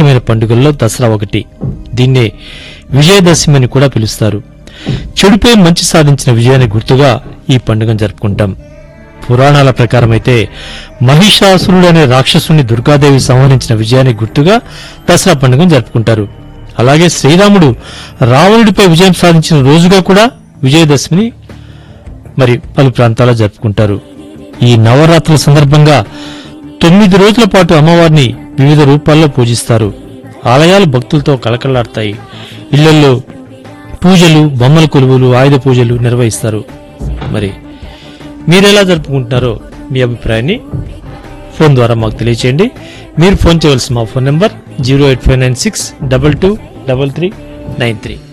ముఖ్యమైన పండుగల్లో దసరా ఒకటి దీన్నే విజయదశమి అని కూడా పిలుస్తారు చెడుపై మంచి సాధించిన విజయానికి గుర్తుగా ఈ పండుగను జరుపుకుంటాం పురాణాల ప్రకారం అయితే మహిషాసురుడు అనే రాక్షసుని దుర్గాదేవి సంహరించిన విజయానికి గుర్తుగా దసరా పండుగను జరుపుకుంటారు అలాగే శ్రీరాముడు రావణుడిపై విజయం సాధించిన రోజుగా కూడా విజయదశమిని మరి పలు ప్రాంతాల్లో జరుపుకుంటారు ఈ నవరాత్రుల సందర్భంగా తొమ్మిది రోజుల పాటు అమ్మవారిని వివిధ రూపాల్లో పూజిస్తారు ఆలయాలు భక్తులతో కలకలాడతాయి ఇళ్లలో పూజలు బొమ్మల కొలువులు ఆయుధ పూజలు నిర్వహిస్తారు మరి మీరెలా జరుపుకుంటున్నారో మీ అభిప్రాయాన్ని ఫోన్ ద్వారా మాకు తెలియచేయండి మీరు ఫోన్ చేయవలసిన మా phone number zero eight five nine six double two double three nine three